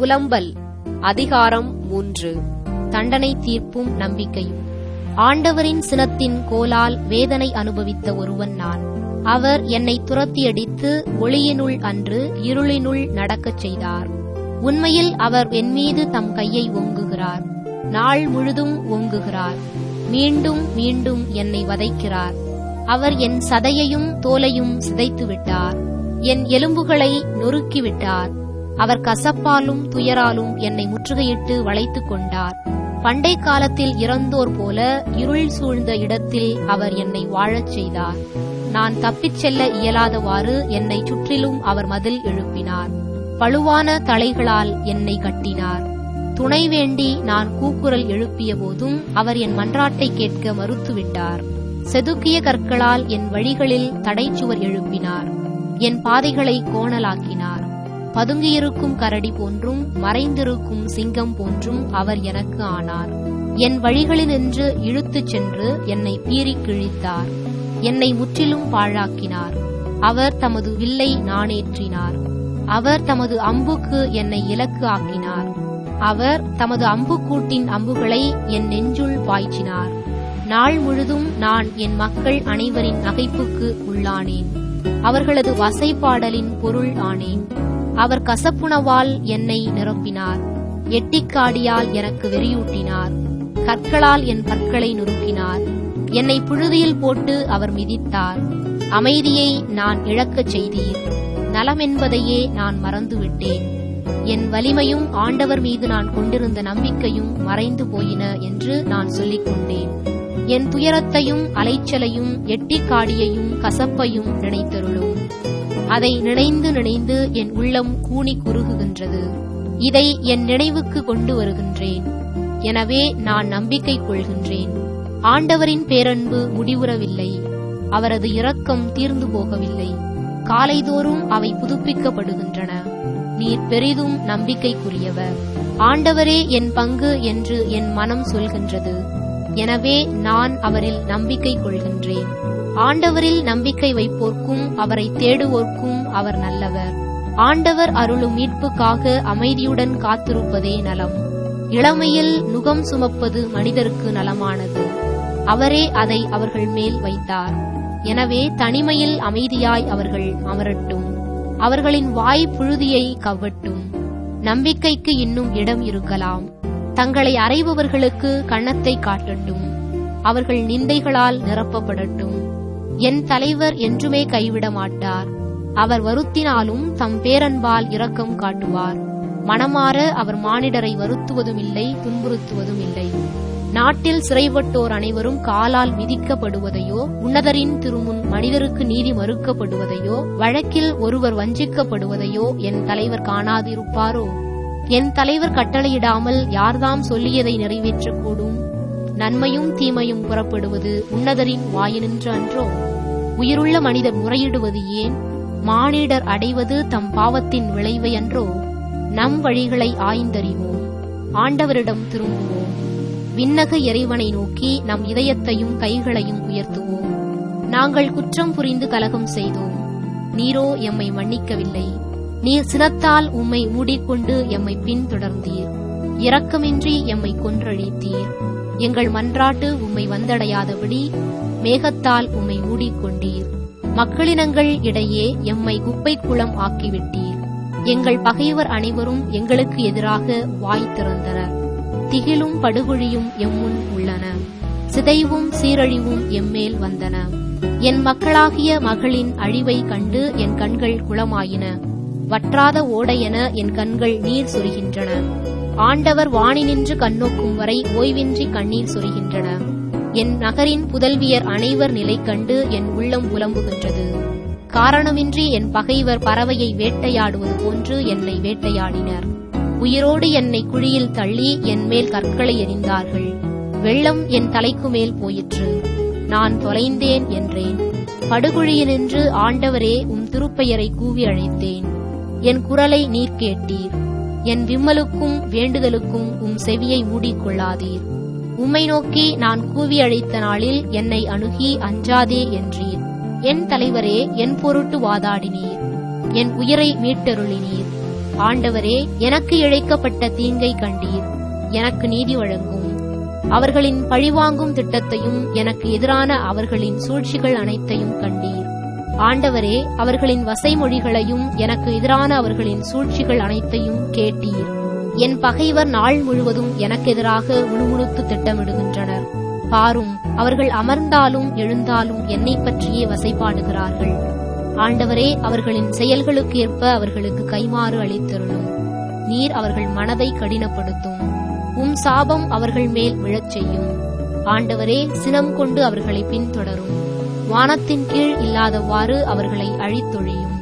புலம்பல் அதிகாரம் மூன்று தண்டனை தீர்ப்பும் நம்பிக்கையும் ஆண்டவரின் சினத்தின் கோலால் வேதனை அனுபவித்த ஒருவன் நான் அவர் என்னை துரத்தியடித்து ஒளியினுள் அன்று இருளினுள் நடக்கச் செய்தார் உண்மையில் அவர் என் மீது தம் கையை ஓங்குகிறார் நாள் முழுதும் ஓங்குகிறார் மீண்டும் மீண்டும் என்னை வதைக்கிறார் அவர் என் சதையையும் தோலையும் சிதைத்து விட்டார் என் எலும்புகளை நொறுக்கிவிட்டார் அவர் கசப்பாலும் துயராலும் என்னை முற்றுகையிட்டு வளைத்துக் கொண்டார் பண்டை காலத்தில் இறந்தோர் போல இருள் சூழ்ந்த இடத்தில் அவர் என்னை வாழச் செய்தார் நான் தப்பிச் செல்ல இயலாதவாறு என்னை சுற்றிலும் அவர் மதில் எழுப்பினார் பழுவான தலைகளால் என்னை கட்டினார் துணை வேண்டி நான் கூக்குரல் எழுப்பிய போதும் அவர் என் மன்றாட்டை கேட்க மறுத்துவிட்டார் செதுக்கிய கற்களால் என் வழிகளில் தடைச்சுவர் எழுப்பினார் என் பாதைகளை கோணலாக்கினார் பதுங்கியிருக்கும் கரடி போன்றும் மறைந்திருக்கும் சிங்கம் போன்றும் அவர் எனக்கு ஆனார் என் வழிகளினின்று இழுத்துச் சென்று என்னை பீறிக் கிழித்தார் என்னை முற்றிலும் பாழாக்கினார் அவர் தமது வில்லை நாணேற்றினார் அவர் தமது அம்புக்கு என்னை இலக்கு ஆக்கினார் அவர் தமது அம்புக்கூட்டின் அம்புகளை என் நெஞ்சுள் பாய்ச்சினார் நாள் முழுதும் நான் என் மக்கள் அனைவரின் நகைப்புக்கு உள்ளானேன் அவர்களது வசைப்பாடலின் பொருள் ஆனேன் அவர் கசப்புணவால் என்னை நிரப்பினார் எட்டிக்காடியால் எனக்கு வெறியூட்டினார் கற்களால் என் பற்களை நொறுக்கினார் என்னை புழுதியில் போட்டு அவர் மிதித்தார் அமைதியை நான் இழக்கச் செய்தீர் நலமென்பதையே நான் மறந்துவிட்டேன் என் வலிமையும் ஆண்டவர் மீது நான் கொண்டிருந்த நம்பிக்கையும் மறைந்து போயின என்று நான் சொல்லிக் கொண்டேன் என் துயரத்தையும் அலைச்சலையும் எட்டிக்காடியையும் கசப்பையும் நினைத்தருளும் அதை நினைந்து நினைந்து என் உள்ளம் கூனி குறுகுகின்றது இதை என் நினைவுக்கு கொண்டு வருகின்றேன் எனவே நான் நம்பிக்கை கொள்கின்றேன் ஆண்டவரின் பேரன்பு முடிவுறவில்லை அவரது இரக்கம் தீர்ந்து போகவில்லை காலைதோறும் அவை புதுப்பிக்கப்படுகின்றன நீர் பெரிதும் நம்பிக்கைக்குரியவர் ஆண்டவரே என் பங்கு என்று என் மனம் சொல்கின்றது எனவே நான் அவரில் நம்பிக்கை கொள்கின்றேன் ஆண்டவரில் நம்பிக்கை வைப்போர்க்கும் அவரை தேடுவோர்க்கும் அவர் நல்லவர் ஆண்டவர் அருளும் மீட்புக்காக அமைதியுடன் காத்திருப்பதே நலம் இளமையில் நுகம் சுமப்பது மனிதருக்கு நலமானது அவரே அதை அவர்கள் மேல் வைத்தார் எனவே தனிமையில் அமைதியாய் அவர்கள் அமரட்டும் அவர்களின் வாய் புழுதியை கவ்வட்டும் நம்பிக்கைக்கு இன்னும் இடம் இருக்கலாம் தங்களை அறைபவர்களுக்கு கன்னத்தை காட்டட்டும் அவர்கள் நிந்தைகளால் நிரப்பப்படட்டும் என் தலைவர் என்றுமே கைவிட மாட்டார் அவர் வருத்தினாலும் தம் பேரன்பால் இரக்கம் காட்டுவார் மனமாற அவர் மானிடரை வருத்துவதும் இல்லை துன்புறுத்துவதும் இல்லை நாட்டில் சிறைப்பட்டோர் அனைவரும் காலால் மிதிக்கப்படுவதையோ உன்னதரின் திருமுன் மனிதருக்கு நீதி மறுக்கப்படுவதையோ வழக்கில் ஒருவர் வஞ்சிக்கப்படுவதையோ என் தலைவர் காணாதிருப்பாரோ என் தலைவர் கட்டளையிடாமல் யார்தாம் சொல்லியதை நிறைவேற்றக்கூடும் நன்மையும் தீமையும் புறப்படுவது உன்னதரின் வாயினின்று அன்றோ உயிருள்ள மனிதர் முறையிடுவது ஏன் மானிடர் அடைவது தம் பாவத்தின் விளைவை அன்றோ நம் வழிகளை ஆய்ந்தறிவோம் ஆண்டவரிடம் திரும்புவோம் விண்ணக இறைவனை நோக்கி நம் இதயத்தையும் கைகளையும் உயர்த்துவோம் நாங்கள் குற்றம் புரிந்து கலகம் செய்தோம் நீரோ எம்மை மன்னிக்கவில்லை நீர் சினத்தால் உம்மை மூடிக்கொண்டு எம்மை பின்தொடர்ந்தீர் இரக்கமின்றி எம்மை கொன்றழித்தீர் எங்கள் மன்றாட்டு உம்மை வந்தடையாதபடி மேகத்தால் உம்மை மூடிக்கொண்டீர் மக்களினங்கள் இடையே எம்மை குப்பை குளம் ஆக்கிவிட்டீர் எங்கள் பகைவர் அனைவரும் எங்களுக்கு எதிராக வாய் திறந்தனர் திகிலும் படுகொழியும் எம்முன் உள்ளன சிதைவும் சீரழிவும் எம்மேல் வந்தன என் மக்களாகிய மகளின் அழிவை கண்டு என் கண்கள் குளமாயின வற்றாத ஓடையென என் கண்கள் நீர் சொரிகின்றன ஆண்டவர் வானினின்று கண்ணோக்கும் வரை ஓய்வின்றி கண்ணீர் சொரிகின்றன என் நகரின் புதல்வியர் அனைவர் நிலை கண்டு என் உள்ளம் புலம்புகின்றது காரணமின்றி என் பகைவர் பறவையை வேட்டையாடுவது போன்று என்னை வேட்டையாடினர் உயிரோடு என்னை குழியில் தள்ளி என் மேல் கற்களை எறிந்தார்கள் வெள்ளம் என் தலைக்கு மேல் போயிற்று நான் தொலைந்தேன் என்றேன் படுகுழியினின்று ஆண்டவரே உம் திருப்பெயரை கூவி அழைத்தேன் என் குரலை நீர் கேட்டீர் என் விம்மலுக்கும் வேண்டுதலுக்கும் உம் செவியை மூடிக்கொள்ளாதீர் உம்மை நோக்கி நான் கூவி அழைத்த நாளில் என்னை அணுகி அஞ்சாதே என்றீர் என் தலைவரே என் பொருட்டு வாதாடினீர் என் உயிரை மீட்டருளினீர் ஆண்டவரே எனக்கு இழைக்கப்பட்ட தீங்கை கண்டீர் எனக்கு நீதி வழங்கும் அவர்களின் பழிவாங்கும் திட்டத்தையும் எனக்கு எதிரான அவர்களின் சூழ்ச்சிகள் அனைத்தையும் கண்டீர் ஆண்டவரே அவர்களின் வசைமொழிகளையும் எனக்கு எதிரான அவர்களின் சூழ்ச்சிகள் அனைத்தையும் கேட்டீர் என் பகைவர் நாள் முழுவதும் எனக்கு எதிராக முணுமுணுத்து திட்டமிடுகின்றனர் பாரும் அவர்கள் அமர்ந்தாலும் எழுந்தாலும் என்னை பற்றியே வசைபாடுகிறார்கள் ஆண்டவரே அவர்களின் செயல்களுக்கு ஏற்ப அவர்களுக்கு கைமாறு அளித்தருளும் நீர் அவர்கள் மனதை கடினப்படுத்தும் உம் சாபம் அவர்கள் மேல் விழச் செய்யும் ஆண்டவரே சினம் கொண்டு அவர்களை பின்தொடரும் வானத்தின் கீழ் இல்லாதவாறு அவர்களை அழித்தொழியும்